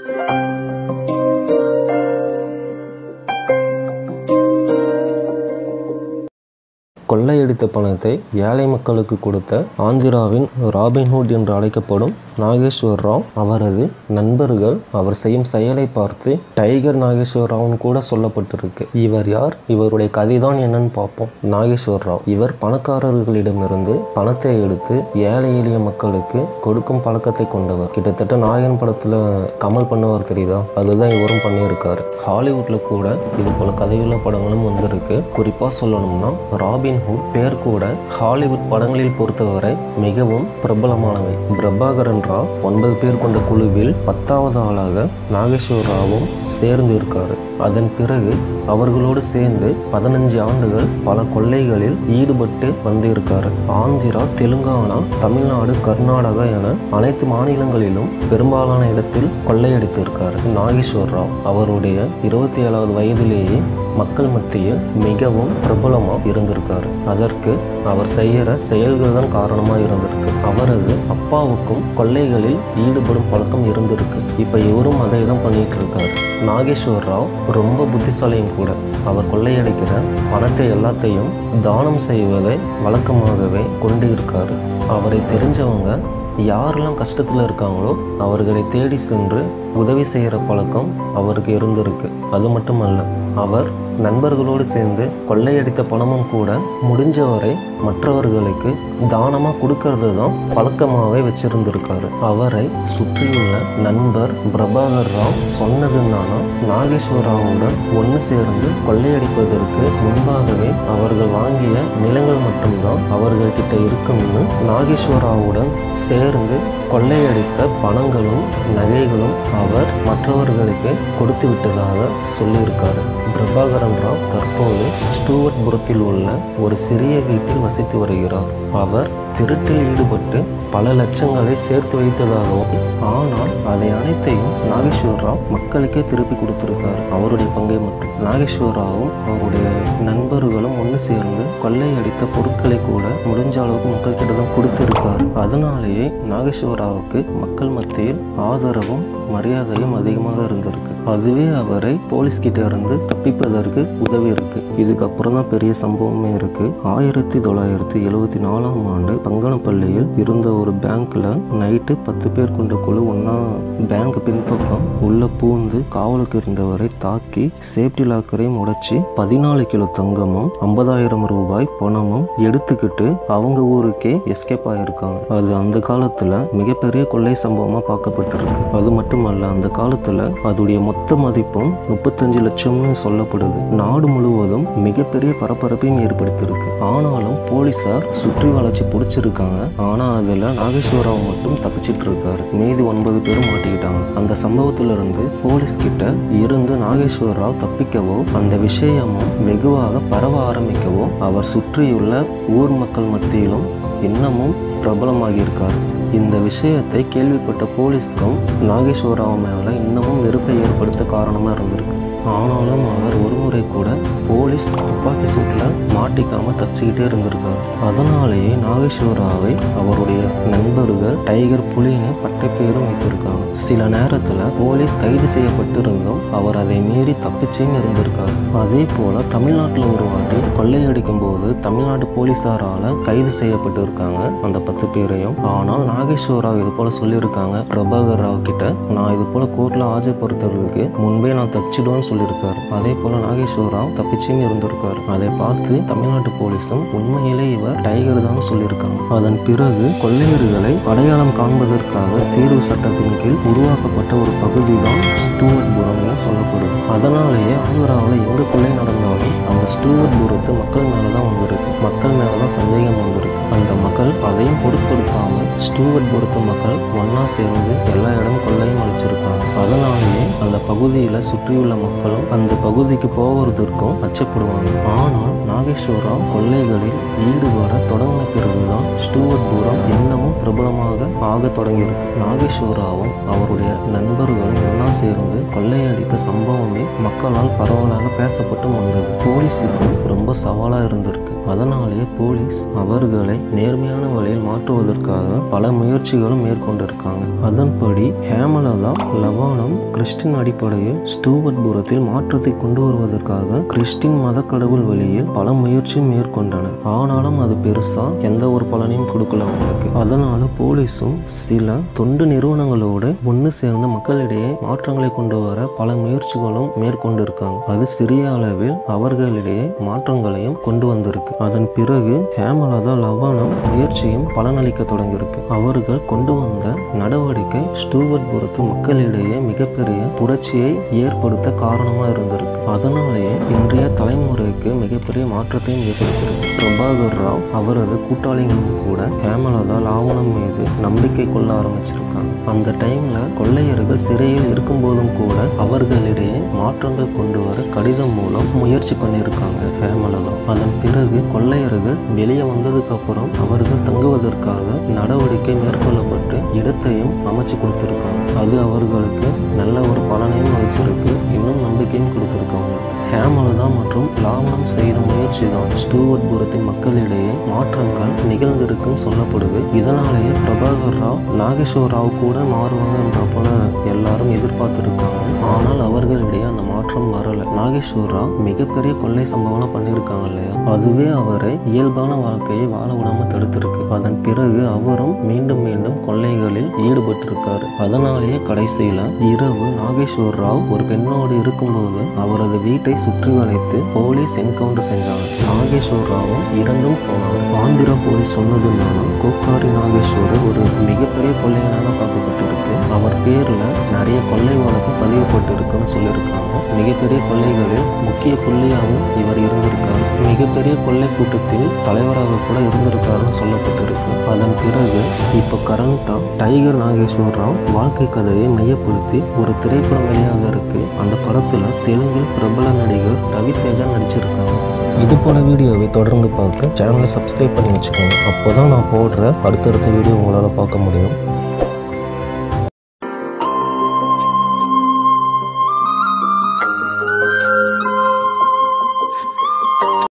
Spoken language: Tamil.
கொள்ளையடித்த பணத்தை ஏழை மக்களுக்கு கொடுத்த ஆந்திராவின் ராபின்ஹுட் என்று அழைக்கப்படும் நாகேஸ்வர் ராவ் அவரது நண்பர்கள் அவர் செய்யும் செயலை பார்த்து டைகர் நாகேஸ்வர் ராவ்னு கூட சொல்லப்பட்டிருக்கு இவர் யார் இவருடைய கதைதான் என்னன்னு பார்ப்போம் நாகேஸ்வர் ராவ் இவர் பணக்காரர்களிடமிருந்து பணத்தை எடுத்து ஏழை எளிய மக்களுக்கு கொடுக்கும் பழக்கத்தை கொண்டவர் கிட்டத்தட்ட நாயகன் படத்துல கமல் பண்ணுவார் தெரியுதா அதுதான் இவரும் பண்ணியிருக்காரு ஹாலிவுட்ல கூட இது போல கதையுள்ள படங்களும் வந்திருக்கு குறிப்பா சொல்லணும்னா ராபின் ஹுட் பேர் கூட ஹாலிவுட் படங்களில் பொறுத்தவரை மிகவும் பிரபலமானவை பிரபாகரன் ராவ் ஒன்பது பேர் கொண்ட குழுவில் பத்தாவது ஆளாக நாகேஸ்வர் ராவும் சேர்ந்து இருக்காரு அதன் பிறகு அவர்களோடு சேர்ந்து பதினஞ்சு ஆண்டுகள் பல கொள்ளைகளில் ஈடுபட்டு வந்திருக்காரு ஆந்திரா தெலுங்கானா தமிழ்நாடு கர்நாடகா என அனைத்து மாநிலங்களிலும் பெரும்பாலான இடத்தில் கொள்ளையடித்திருக்காரு நாகேஸ்வர் ராவ் அவருடைய இருபத்தி ஏழாவது வயதிலேயே மக்கள் மத்தியில் மிகவும் பிரபலமாக இருந்திருக்காரு அதற்கு அவர் செய்கிற செயல்கள் தான் காரணமாக இருந்திருக்கு அவரது அப்பாவுக்கும் கொள்ளைகளில் ஈடுபடும் பழக்கம் இருந்திருக்கு இப்போ இவரும் அதை தான் பண்ணிட்டு இருக்காரு நாகேஸ்வர் ராவ் ரொம்ப புத்திசாலியும் கூட அவர் கொள்ளையடிக்கிற பணத்தை எல்லாத்தையும் தானம் செய்வதை வழக்கமாகவே கொண்டு இருக்காரு அவரை தெரிஞ்சவங்க யாரெல்லாம் கஷ்டத்தில் இருக்காங்களோ அவர்களை தேடி சென்று உதவி செய்கிற பழக்கம் அவருக்கு இருந்திருக்கு அது மட்டுமல்ல அவர் நண்பர்களோடு சேர்ந்து கொள்ளையடித்த பணமும் கூட முடிஞ்சவரை மற்றவர்களுக்கு தானமாக கொடுக்கறது தான் பழக்கமாகவே வச்சிருந்திருக்காரு அவரை சுற்றியுள்ள நண்பர் பிரபாகர் ராவ் சொன்னது என்னன்னா நாகேஸ்வர ராவுடன் ஒன்று சேர்ந்து கொள்ளையடிப்பதற்கு முன்பாகவே அவர்கள் வாங்கிய நிலங்கள் மட்டும்தான் அவர்கள்கிட்ட இருக்கும்னு நாகேஸ்வராவுடன் சேர்ந்து கொள்ளையடித்த பணங்களும் நகைகளும் அவர் மற்றவர்களுக்கு கொடுத்து விட்டதாக சொல்லியிருக்காரு பிரபாகரன் ராவ் தற்போது ஸ்டூவர்ட்புரத்தில் உள்ள ஒரு சிறிய வீட்டில் வசித்து வருகிறார் அவர் திருட்டில் ஈடுபட்டு பல லட்சங்களை சேர்த்து வைத்ததாகவும் ஆனால் அதை அனைத்தையும் நாகேஸ்வர் ராவ் மக்களுக்கே திருப்பி கொடுத்திருக்காரு அவருடைய பங்கை மட்டும் நாகேஸ்வர் ராவும் அவருடைய நண்பர்களும் ஒன்று சேர்ந்து கொள்ளையடித்த பொருட்களை கூட முடிஞ்ச அளவுக்கு மக்கள்கிட்ட தான் கொடுத்திருக்காரு அதனாலேயே நாகேஸ்வர் ராவுக்கு மக்கள் மத்தியில் ஆதரவும் மரியாதையும் அதிகமாக இருந்திருக்கு அதுவே அவரை போலீஸ் கிட்ட இருந்து தப்பிப்பதற்கு உதவி இருக்கு இதுக்கப்புறம் தான் பெரிய சம்பவமே இருக்கு ஆயிரத்தி தொள்ளாயிரத்தி எழுவத்தி நாலாம் ஆண்டு பங்கனப்பள்ளியில் இருந்த ஒரு பேங்க்ல நைட்டு பத்து பேர் கொண்ட குழு ஒன்னா பேங்க் பின்பக்கம் உள்ள பூந்து காவலுக்கு இருந்தவரை தாக்கி சேஃப்டி லாக்கரை முடைச்சி பதினாலு கிலோ தங்கமும் ஐம்பதாயிரம் ரூபாய் பணமும் எடுத்துக்கிட்டு அவங்க ஊருக்கே எஸ்கேப் ஆயிருக்காங்க அது அந்த காலத்துல மிகப்பெரிய கொள்ளை சம்பவமா பார்க்கப்பட்டிருக்கு அது மட்டுமல்ல அந்த காலத்துல அதுடைய மொத்த மதிப்பும் முப்பத்தஞ்சு லட்சம்னு சொல்லப்படுது நாடு முழுவதும் மிகப்பெரிய பரபரப்பையும் ஏற்படுத்தியிருக்கு ஆனாலும் போலீசார் சுற்றி வளைச்சு பிடிச்சிருக்காங்க ஆனா அதுல நாகேஸ்வரராவ் மட்டும் தப்பிச்சிட்டு இருக்காரு மீதி ஒன்பது பேரும் மாட்டிக்கிட்டாங்க அந்த சம்பவத்துல இருந்து போலீஸ் கிட்ட இருந்து நாகேஸ்வர ராவ் தப்பிக்கவோ அந்த விஷயமும் வெகுவாக பரவ ஆரம்பிக்கவோ அவர் சுற்றியுள்ள ஊர் மக்கள் மத்தியிலும் இன்னமும் பிரபலமாகி இருக்கார் இந்த விஷயத்தை கேள்விப்பட்ட போலீஸ்க்கும் நாகேஸ்வரராவ் மேலே இன்னமும் வெறுப்பை ஏற்படுத்த காரணமாக இருந்திருக்கு ஆனாலும் அவர் ஒரு முறை கூட போலீஸ் துப்பாக்கி சூட்டில் மாட்டிக்காம தச்சுக்கிட்டே இருந்திருக்காரு அதனாலேயே நாகேஸ்வராவை அவருடைய நண்பர்கள் டைகர் புலின்னு பட்டப்பேரும் வைத்திருக்காங்க சில நேரத்தில் போலீஸ் கைது செய்யப்பட்டிருந்தும் அவர் அதை மீறி தப்பிச்சும் இருந்திருக்காரு அதே போல தமிழ்நாட்டில் ஒரு வாட்டி கொள்ளையடிக்கும் போது தமிழ்நாட்டு போலீஸாரால கைது செய்யப்பட்டு இருக்காங்க அந்த பத்து பேரையும் ஆனால் நாகேஸ்வர ராவ் இது போல சொல்லியிருக்காங்க பிரபாகர் ராவ் கிட்ட நான் இது போல கோர்ட்ல ஆஜர்படுத்துறதுக்கு முன்பே நான் தப்பிச்சிடுவேன்னு சொல்லியிருக்காரு அதே போல நாகேஸ்வர ராவ் தப்பிச்சும் இருந்திருக்காரு அதை பார்த்து தமிழ்நாட்டு போலீஸும் உண்மையிலே இவர் டைகர் தான் சொல்லியிருக்காங்க அதன் பிறகு கொள்ளையர்களை அடையாளம் காண்பதற்காக தீர்வு சட்டத்தின் கீழ் உருவாக்கப்பட்ட ஒரு பகுதி தான் ஸ்டூவர்ட்புரம்னு சொல்லப்படுது அதனாலேயே ஆந்திராவில் எங்க கொள்ளை நடந்தாலும் அந்த ஸ்டூவர்ட்புரத்து மக்கள் மேலே தான் வந்திருக்கு மக்கள் மேலே தான் சந்தேகம் வந்திருக்கு அந்த மக்கள் அதையும் பொருட்படுத்தாமல் ஸ்டூவர்ட்புரத்து மக்கள் ஒன்றா சேர்ந்து எல்லா இடமும் கொள்ளையும் அழிச்சிருக்காங்க அதனாலேயே அந்த பகுதியில் சுற்றியுள்ள மக்களும் அந்த பகுதிக்கு போவதற்கும் அச்சப்படுவாங்க ஆனால் நாகேஸ்வரராவ் கொள்ளைகளில் ஈடுபட தொடங்கின பிறகுதான் ஸ்டூவர்ட்புரம் இன்னமும் பிரபலமாக ஆக தொடங்கியிருக்கு நாகேஸ்வரராவும் அவருடைய நண்பர்களும் ஒன்றா சேர்ந்து கொள்ளையடித்த சம்பவமே மக்களால் பரவலாக பேசப்பட்டு வந்தது போலீஸுக்கும் ரொம்ப சவாலாக இருந்திருக்கு அதனாலே போலீஸ் அவர்களை நேர்மையான வழியில் மாற்றுவதற்காக பல முயற்சிகளும் மேற்கொண்டிருக்காங்க அதன்படி ஹேமலதா லவானம் கிறிஸ்டின் அடிப்படையில் ஸ்டூவர்ட்புரத்தில் மாற்றத்தை கொண்டு வருவதற்காக கிறிஸ்டின் மத கடவுள் வழியில் பல முயற்சியும் மேற்கொண்டனர் ஆனாலும் அது பெருசா எந்த ஒரு பலனையும் கொடுக்கல அவங்களுக்கு அதனால போலீஸும் சில தொண்டு நிறுவனங்களோடு ஒன்று சேர்ந்து மக்களிடையே மாற்றங்களை கொண்டு வர பல முயற்சிகளும் மேற்கொண்டு இருக்காங்க அது சிறிய அளவில் அவர்களிடையே மாற்றங்களையும் கொண்டு வந்திருக்கு அதன் பிறகு ஹேமலதா லவானம் முயற்சியும் பலனளிக்க தொடங்கியிருக்கு அவர்கள் கொண்டு வந்த நடவடிக்கை ஸ்டூவர்ட்புரத்து மக்களிடையே மிகப்பெரிய புரட்சியை ஏற்படுத்த காரணமாக இருந்திருக்கு அதனாலேயே இன்றைய தலைமுறைக்கு மிகப்பெரிய மாற்றத்தையும் ஏற்படுத்தியிருக்கு பிரபாகர் ராவ் அவரது கூட்டாளிகளும் கூட ஹேமலதா லாவணம் மீது நம்பிக்கை கொள்ள ஆரம்பிச்சிருக்காங்க அந்த டைம்ல கொள்ளையர்கள் சிறையில் இருக்கும்போதும் கூட அவர்களிடையே மாற்றங்கள் கொண்டு வர கடிதம் மூலம் முயற்சி பண்ணியிருக்காங்க ஹேமலதா அதன் பிறகு கொள்ளையர்கள் வெளியே வந்ததுக்கு அப்புறம் அவர்கள் தங்குவதற்காக நடவடிக்கை மேற்கொள்ளப்பட்டு இடத்தையும் அமைச்சு கொடுத்துருக்காங்க அது அவர்களுக்கு நல்ல ஒரு பலனையும் வச்சிருக்கு இன்னும் நம்பிக்கையும் கொடுத்துருக்காங்க ஹேமலதா மற்றும் லாவணம் செய்த முயற்சி தான் ஸ்டூவர்ட்புரத்தின் மக்களிடையே மாற்றங்கள் நிகழ்ந்திருக்குன்னு சொல்லப்படுது இதனாலேயே பிரபாகர் ராவ் நாகேஸ்வர் ராவ் கூட மாறுவாங்கன்ற போல எல்லாரும் எதிர்பார்த்துருக்காங்க ஆனால் அவர்களிடையே அந்த மாற்றம் வரல நாகேஸ்வர் ராவ் மிகப்பெரிய கொள்ளை சம்பவம்லாம் பண்ணியிருக்காங்க இல்லையா அதுவே அவரை இயல்பான வாழ்க்கையை வாழ விடாம தடுத்திருக்கு அதன் பிறகு அவரும் மீண்டும் மீண்டும் கொள்ளைகளில் ஈடுபட்டிருக்காரு அதனாலேயே கடைசியில இரவு நாகேஸ்வர் ராவ் ஒரு பெண்ணோடு இருக்கும்போது அவரது வீட்டை சுற்றி வளைத்து போலீஸ் என்கவுண்டர் செஞ்சாங்க நாகேஸ்வர் ராவும் இறந்தும் போனார் ஆந்திரா போலீஸ் சொன்னதுனால கோக்காரி நாகேஸ்வரர் ஒரு மிகப்பெரிய கொள்ளையனாக பார்க்கப்பட்டிருக்கு அவர் பேர்ல நிறைய கொள்ளை வழக்கு பதியப்பட்டிருக்குன்னு சொல்லியிருக்காங்க மிகப்பெரிய கொள்ளைகளில் முக்கிய புள்ளியாகவும் இவர் இருந்திருக்கார் மிகப்பெரிய கொள்ளை கூட்டத்தில் தலைவராக கூட இருந்திருக்காருன்னு சொல்லப்பட்டிருக்கு அதன் பிறகு இப்போ கரண்டா டைகர் நாகேஸ்வர் ராவ் வாழ்க்கை கதையை மையப்படுத்தி ஒரு திரைப்படம் வெளியாக இருக்கு அந்த படத்துல தெலுங்கில் பிரபல நடிகர் ரவி தேஜா நடிச்சிருக்காங்க இது போல வீடியோவை தொடர்ந்து பார்க்க சேனலை சப்ஸ்கிரைப் பண்ணி வச்சுக்கோங்க அப்போ தான் நான் போடுற அடுத்தடுத்த வீடியோ உங்களால் பார்க்க முடியும்